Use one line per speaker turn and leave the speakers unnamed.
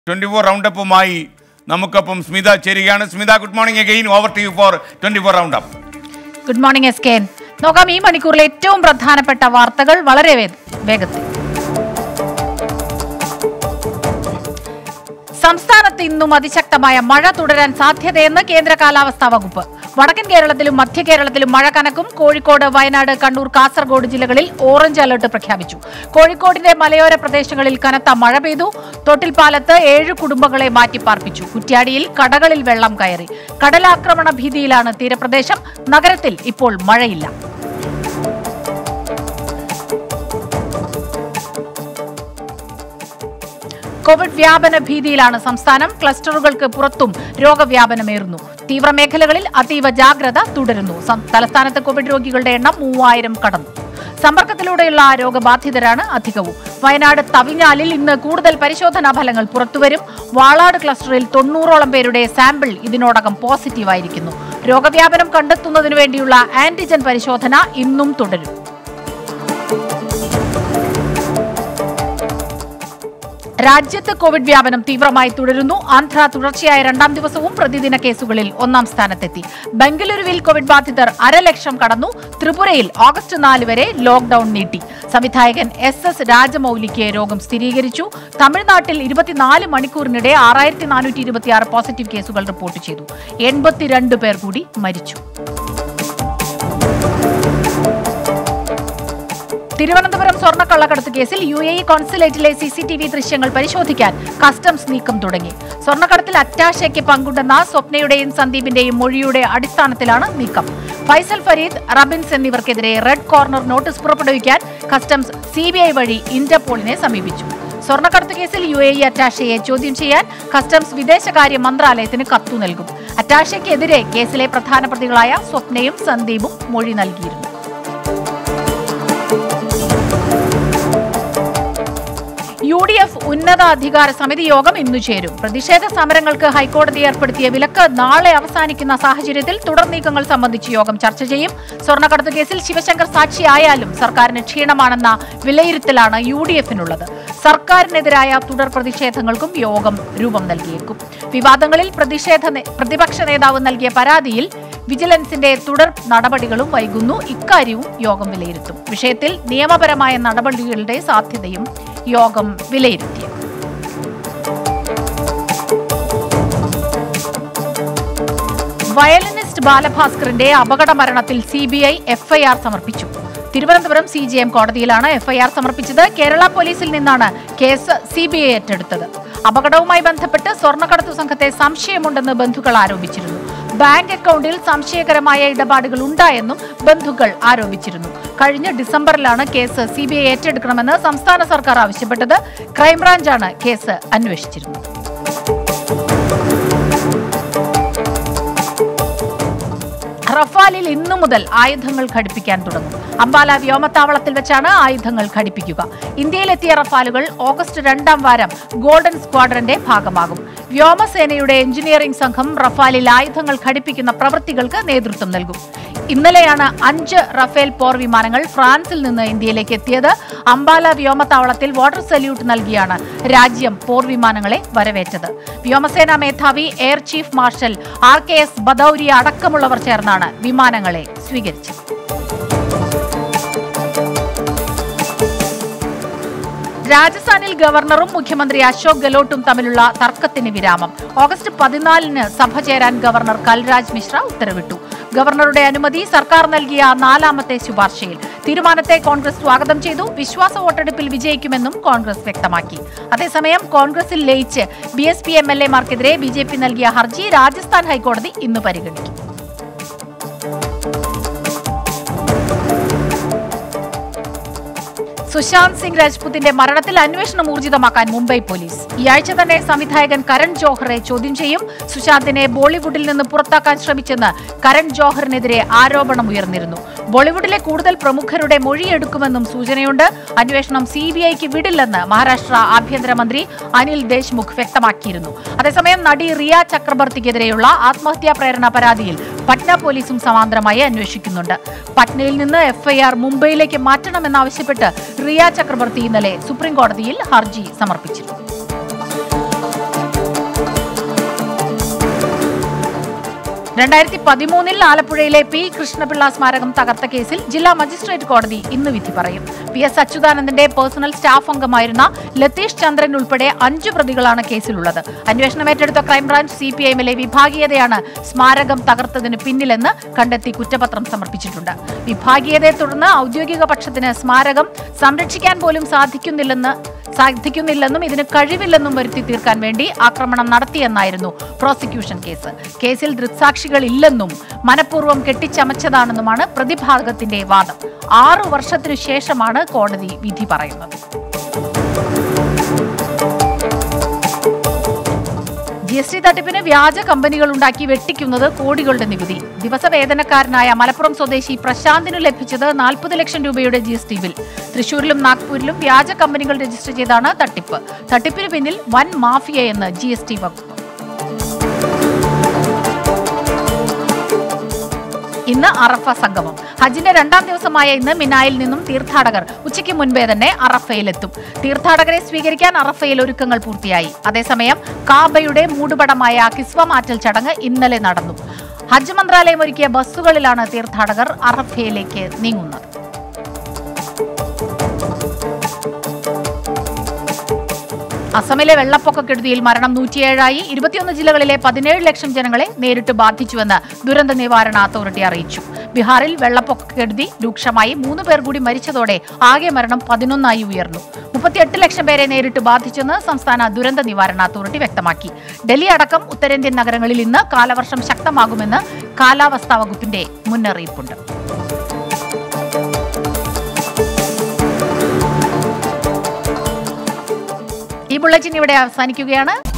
twenty four റൗണ്ടപ്പുമായി നമുക്കൊപ്പം സ്മിത ചേരുകയാണ് Smitha good morning again over to you for twenty four round up
good morning S K നോക്കാം ഈ മണിക്കൂറിലെ ഏറ്റവും പ്രധാനപ്പെട്ട വാർത്തകൾ വളരെ വേ- വേഗത്തിൽ സംസ്ഥാനത്ത് ഇന്നും അതിശക്തമായ മഴ തുടരാൻ സാധ്യതയെന്ന് കേന്ദ്ര കാലാവസ്ഥാ വകുപ്പ് വടക്കൻ കേരളത്തിലും മധ്യ കേരളത്തിലും മഴ കനക്കും കോഴിക്കോട് വയനാട് കണ്ണൂർ കാസർഗോഡ് ജില്ലകളിൽ ഓറഞ്ച് അലർട്ട് പ്രഖ്യാപിച്ചു കോഴിക്കോടിന്റെ മലയോര പ്രദേശങ്ങളിൽ കനത്ത മഴ പെയ്തു തൊട്ടിൽപ്പാലത്ത് ഏഴ് കുടുംബങ്ങളെ മാറ്റിപ്പാർപ്പിച്ചു കുറ്റ്യാടിയിൽ കടകളിൽ വെള്ളം കയറി കടലാക്രമണ ഭീതിയിലാണ് തീരപ്രദേശം നഗരത്തിൽ ഇപ്പോൾ മഴയില്ല കോവിഡ് വ്യാപന ഭീതിയിലാണ് സംസ്ഥാനം ക്ലസ്റ്ററുകൾക്ക് പുറത്തും രോഗവ്യാപനമേറുന്നു തീവ്രമേഖലകളിൽ അതീവ ജാഗ്രത തുടരുന്നു സം- തലസ്ഥാനത്ത് കോവിഡ് രോഗികളുടെ എണ്ണം മൂവായിരം കടന്നു സമ്പർക്കത്തിലൂടെയുള്ള രോഗബാധിതരാണ് അധികവും വയനാട് തവിഞ്ഞാലിൽ ഇന്ന് കൂടുതൽ പരിശോധനാ ഫലങ്ങൾ പുറത്തുവരും വാളാട് ക്ലസ്റ്ററിൽ തൊണ്ണൂറോളം പേരുടെ സാമ്പിൾ ഇതിനോടകം പോസിറ്റീവായിരിക്കുന്നു രോഗവ്യാപനം കണ്ടെത്തുന്നതിനു വേണ്ടിയുള്ള ആന്റിജൻ പരിശോധന ഇന്നും തുടരും രാജ്യത്ത് കോവിഡ് വ്യാപനം തീവ്രമായി തുടരുന്നു ആന്ധ്ര തുടർച്ചയായ രണ്ടാം ദിവസവും പ്രതിദിന കേസുകളിൽ ഒന്നാം സ്ഥാനത്തെത്തി ബംഗളൂരുവിൽ കോവിഡ് ബാധിതർ അരലക്ഷം കടന്നു ത്രിപുരയിൽ ഓഗസ്റ്റ് നാല് വരെ ലോക്ഡൌൺ നീട്ടി സംവിധായകൻ എസ് എസ് രാജമൌലിക്ക് രോഗം സ്ഥിരീകരിച്ചു തമിഴ്നാട്ടിൽ ഇരുപത്തിനാല് മണിക്കൂറിനിടെ ആറായിരത്തി നാനൂറ്റി ഇരുപത്തിയാറ് പോസിറ്റീവ് കേസുകൾ റിപ്പോർട്ട് ചെയ്തു എൺപത്തിരണ്ട് പേർ കൂടി മരിച്ചു തിരുവനന്തപുരം സ്വർണ്ണക്കള്ളക്കടത്ത് കേസിൽ യു എ ഇ കോൺസുലേറ്റിലെ സി സി ടി വി ദൃശ്യങ്ങൾ പരിശോധിക്കാൻ കസ്റ്റംസ് നീക്കം തുടങ്ങി സ്വർണ്ണക്കടത്തിൽ അറ്റാഷയ്ക്ക് പങ്കുണ്ടെന്ന സ്വപ്നയുടെയും സന്ദീപിന്റെയും മൊഴിയുടെ അടിസ്ഥാനത്തിലാണ് നീക്കം ഫൈസൽ ഫരീദ് റബിൻസ് എന്നിവർക്കെതിരെ റെഡ് കോർണർ നോട്ടീസ് പുറപ്പെടുവിക്കാൻ കസ്റ്റംസ് സി ബി ഐ വഴി ഇന്റർപോളിനെ സമീപിച്ചു സ്വർണ്ണക്കടത്ത് കേസിൽ യു എ ഇ അറ്റാഷയെ ചോദ്യം ചെയ്യാൻ കസ്റ്റംസ് വിദേശകാര്യ മന്ത്രാലയത്തിന് കത്തു നൽകും അറ്റാഷയ്ക്കെതിരെ കേസിലെ പ്രധാന പ്രതികളായ സ്വപ്നയും സന്ദീപും മൊഴി നൽകിയിരുന്നു യു ഡി എഫ് ഉന്നതാധികാര സമിതി യോഗം ഇന്നു ചേരും പ്രതിഷേധ സമരങ്ങൾക്ക് ഹൈക്കോടതി ഏർപ്പെടുത്തിയ വിലക്ക് നാളെ അവസാനിക്കുന്ന സാഹചര്യത്തിൽ തുടർ നീക്കങ്ങൾ സംബന്ധിച്ച് യോഗം ചർച്ച ചെയ്യും സ്വർണ്ണക്കടത്ത് കേസിൽ ശിവശങ്കർ സാക്ഷിയായാലും സർക്കാരിന് ക്ഷീണമാണെന്ന വിലയിരുത്തലാണ് യു ഡി എഫിനുള്ളത് സർക്കാരിനെതിരായ തുടർ പ്രതിഷേധങ്ങൾക്കും യോഗം രൂപം നൽകിയേക്കും വിവാദങ്ങളിൽ പ്രതിഷേധ നേ- പ്രതിപക്ഷ നേതാവ് നൽകിയ പരാതിയിൽ വിജിലൻസിന്റെ തുടർ നടപടികളും വൈകുന്നു ഇക്കാര്യവും യോഗം വിലയിരുത്തും വിഷയത്തിൽ നിയമപരമായ നടപടികളുടെ സാധ്യതയും യോഗം വിലയിരുത്തി വയലിനിസ്റ്റ് ബാലഭാസ്കറിന്റെ അപകട മരണത്തിൽ സി ബി ഐ എഫ്ഐആർ സമർപ്പിച്ചു തിരുവനന്തപുരം സി ജി എം കോടതിയിലാണ് എഫ്ഐആർ സമർപ്പിച്ചത് കേരള പോലീസിൽ നിന്നാണ് കേസ് സി ബി ഐ ഏറ്റെടുത്തത് അപകടവുമായി ബന്ധപ്പെട്ട് സ്വർണ്ണക്കടത്തു സംഘത്തെ സംശയമുണ്ടെന്ന് ബന്ധുക്കൾ ആരോപിച്ചിരുന്നു ബാങ്ക് അക്കൗണ്ടിൽ സംശയകരമായ ഇടപാടുകൾ ഉണ്ടായെന്നും ബന്ധുക്കൾ ആരോപിച്ചിരുന്നു കഴിഞ്ഞ ഡിസംബറിലാണ് കേസ് സി ബി ഐ ഏറ്റെടുക്കണമെന്ന് സംസ്ഥാന സർക്കാർ ആവശ്യപ്പെട്ടത് ക്രൈംബ്രാഞ്ചാണ് കേസ് അന്വേഷിച്ചിരുന്നത് റഫാലിൽ ഇന്നു മുതൽ ആയുധങ്ങൾ ഘടിപ്പിക്കാൻ തുടങ്ങും അംബാല വ്യോമത്താവളത്തിൽ വെച്ചാണ് ആയുധങ്ങൾ ഘടിപ്പിക്കുക ഇന്ത്യയിലെത്തിയ റഫാലുകൾ ഓഗസ്റ്റ് രണ്ടാം വാരം ഗോൾഡൻ സ്ക്വാഡ്രന്റെ ഭാഗമാകും വ്യോമസേനയുടെ എഞ്ചിനീയറിംഗ് സംഘം റഫാലിൽ ആയുധങ്ങൾ ഘടിപ്പിക്കുന്ന പ്രവൃത്തികൾക്ക് നേതൃത്വം നൽകും ഇന്നലെയാണ് അഞ്ച് റഫേൽ പോർ വിമാനങ്ങൾ ഫ്രാൻസിൽ നിന്ന് ഇന്ത്യയിലേക്ക് എത്തിയത് അംബാല വ്യോമത്താവളത്തിൽ വാട്ടർ സല്യൂട്ട് നൽകിയാണ് രാജ്യം പോർ വിമാനങ്ങളെ വരവേറ്റത് വ്യോമസേനാ മേധാവി air chief marshal R K S Bhadauria അടക്കമുള്ളവർ ചേർന്നാണ് വിമാനങ്ങളെ സ്വീകരിച്ചത് രാജസ്ഥാനിൽ ഗവർണറും മുഖ്യമന്ത്രി അശോക് ഗെലോട്ടും തമ്മിലുള്ള തർക്കത്തിന് വിരാമം ഓഗസ്റ്റ് പതിനാലിന് സഭ ചേരാൻ ഗവർണർ കൽരാജ് മിശ്ര ഉത്തരവിട്ടു ഗവർണറുടെ അനുമതി സർക്കാർ നൽകിയ നാലാമത്തെ ശുപാർശയിൽ തീരുമാനത്തെ കോൺഗ്രസ് സ്വാഗതം ചെയ്തു വിശ്വാസ വോട്ടെടുപ്പിൽ വിജയിക്കുമെന്നും കോൺഗ്രസ് വ്യക്തമാക്കി അതേസമയം കോൺഗ്രസിൽ ലയിച്ച് B S P M L എമാർക്കെതിരെ ബി ജെ പി നൽകിയ ഹർജി രാജസ്ഥാൻ ഹൈക്കോടതി ഇന്ന് പരിഗണിക്കും സുശാന്ത് സിംഗ് രാജ്പുത്തിന്റെ മരണത്തിൽ അന്വേഷണം ഊർജിതമാക്കാൻ മുംബൈ പോലീസ് ഈ ആഴ്ച തന്നെ സംവിധായകൻ കരൺ ജോഹറെ ചോദ്യം ചെയ്യും സുശാന്തിനെ ബോളിവുഡിൽ നിന്ന് പുറത്താക്കാൻ ശ്രമിച്ചെന്ന് കരൺ ജോഹറിനെതിരെ ആരോപണം ഉയർന്നിരുന്നു ബോളിവുഡിലെ കൂടുതൽ പ്രമുഖരുടെ മൊഴിയെടുക്കുമെന്നും സൂചനയുണ്ട് അന്വേഷണം സി ബി ഐക്ക് വിടില്ലെന്ന് മഹാരാഷ്ട്ര ആഭ്യന്തരമന്ത്രി അനിൽ ദേശ്മുഖ് വ്യക്തമാക്കിയിരുന്നു അതേസമയം നടി റിയ ചക്രബർത്തിക്കെതിരെയുള്ള ആത്മഹത്യാ പ്രേരണ പരാതിയിൽ പട്ന പോലീസും സമാന്തരമായി അന്വേഷിക്കുന്നുണ്ട് പട്നയിൽ നിന്ന് എഫ്ഐആർ മുംബൈയിലേക്ക് മാറ്റണമെന്നാവശ്യപ്പെട്ട് റിയ ചക്രവർത്തി ഇന്നലെ സുപ്രീം കോടതിയിൽ ഹർജി സമർപ്പിച്ചിരുന്നു രണ്ടായിരത്തി പതിമൂന്നിൽ ആലപ്പുഴയിലെ പി കൃഷ്ണപിള്ള സ്മാരകം തകർത്ത കേസിൽ ജില്ലാ മജിസ്ട്രേറ്റ് കോടതി ഇന്ന് വിധി പറയും പി എസ് അച്യുതാനന്ദന്റെ പേഴ്സണൽ സ്റ്റാഫ് അംഗമായിരുന്ന ലതീഷ് ചന്ദ്രൻ ഉൾപ്പെടെ അഞ്ചു പ്രതികളാണ് കേസിലുള്ളത് അന്വേഷണം ഏറ്റെടുത്ത ക്രൈംബ്രാഞ്ച് സി പി ഐഎമ്മിലെ വിഭാഗീയതയാണ് സ്മാരകം തകർത്തതിന് പിന്നിലെന്ന് കണ്ടെത്തി കുറ്റപത്രം സമർപ്പിച്ചിട്ടുണ്ട് വിഭാഗീയതയെ തുടർന്ന് ഔദ്യോഗിക പക്ഷത്തിന് സ്മാരകം സംരക്ഷിക്കാൻ പോലും സാധിക്കുന്നില്ലെന്ന് സാധിക്കുന്നില്ലെന്നും ഇതിന് കഴിവില്ലെന്നും വരുത്തി തീർക്കാൻ വേണ്ടി ആക്രമണം നടത്തിയെന്നായിരുന്നു പ്രോസിക്യൂഷൻ കേസ് കേസിൽ ദൃക്സാക്ഷികൾ ഇല്ലെന്നും മനഃപൂർവ്വം കെട്ടിച്ചമച്ചതാണെന്നുമാണ് പ്രതിഭാഗത്തിന്റെ വാദം ആറു വർഷത്തിനു ശേഷമാണ് കോടതി വിധി പറയുന്നത് ജി എസ് ടി തട്ടിപ്പിന് വ്യാജ കമ്പനികൾ ഉണ്ടാക്കി വെട്ടിക്കുന്നത് കോടികളുടെ നികുതി ദിവസവേതനക്കാരനായ മലപ്പുറം സ്വദേശി പ്രശാന്തിനു ലഭിച്ചത് നാൽപ്പത് ലക്ഷം രൂപയുടെ ജി എസ് ടി ബിൽ തൃശൂരിലും നാഗ്പൂരിലും വ്യാജ കമ്പനികൾ രജിസ്റ്റർ ചെയ്താണ് തട്ടിപ്പ് തട്ടിപ്പിന് പിന്നിൽ വൻ മാഫിയയെന്ന് ജി എസ് ടി വകുപ്പ് ഇന്ന് അറഫ സംഗമം ഹജ്ജിന്റെ രണ്ടാം ദിവസമായ ഇന്ന് മിനായിൽ നിന്നും തീർത്ഥാടകർ ഉച്ചയ്ക്ക് മുൻപേ തന്നെ അറഫയിലെത്തും തീർത്ഥാടകരെ സ്വീകരിക്കാൻ അറഫയിൽ ഒരുക്കങ്ങൾ പൂർത്തിയായി അതേസമയം കാബയുടെ മൂടുപടമായ കിസ്വ മാറ്റൽ ചടങ്ങ് ഇന്നലെ നടന്നു ഹജ്ജ് മന്ത്രാലയം ഒരുക്കിയ ബസ്സുകളിലാണ് തീർത്ഥാടകർ അറഫയിലേക്ക് നീങ്ങുന്നത് അസമിലെ വെള്ളപ്പൊക്കക്കെടുതിയിൽ മരണം നൂറ്റിയേഴായി ഇരുപത്തിയൊന്ന് ജില്ലകളിലെ പതിനേഴ് ലക്ഷം ജനങ്ങളെ നേരിട്ട് ബാധിച്ചുവെന്ന് ദുരന്ത നിവാരണ അതോറിറ്റി അറിയിച്ചു ബീഹാറിൽ വെള്ളപ്പൊക്കക്കെടുതി രൂക്ഷമായി മൂന്ന് പേർ കൂടി മരിച്ചതോടെ ആകെ മരണം പതിനൊന്നായി ഉയർന്നു മുപ്പത്തിയെട്ട് ലക്ഷം പേരെ നേരിട്ട് ബാധിച്ചെന്ന് സംസ്ഥാന ദുരന്ത നിവാരണ അതോറിറ്റി വ്യക്തമാക്കി ഡൽഹി അടക്കം ഉത്തരേന്ത്യൻ നഗരങ്ങളിൽ ഇന്ന് കാലവർഷം ശക്തമാകുമെന്ന് കാലാവസ്ഥാ വകുപ്പിന്റെ മുന്നറിയിപ്പുണ്ട് ഈ ബുള്ളറ്റിൻ ഇവിടെ അവസാനിക്കുകയാണ്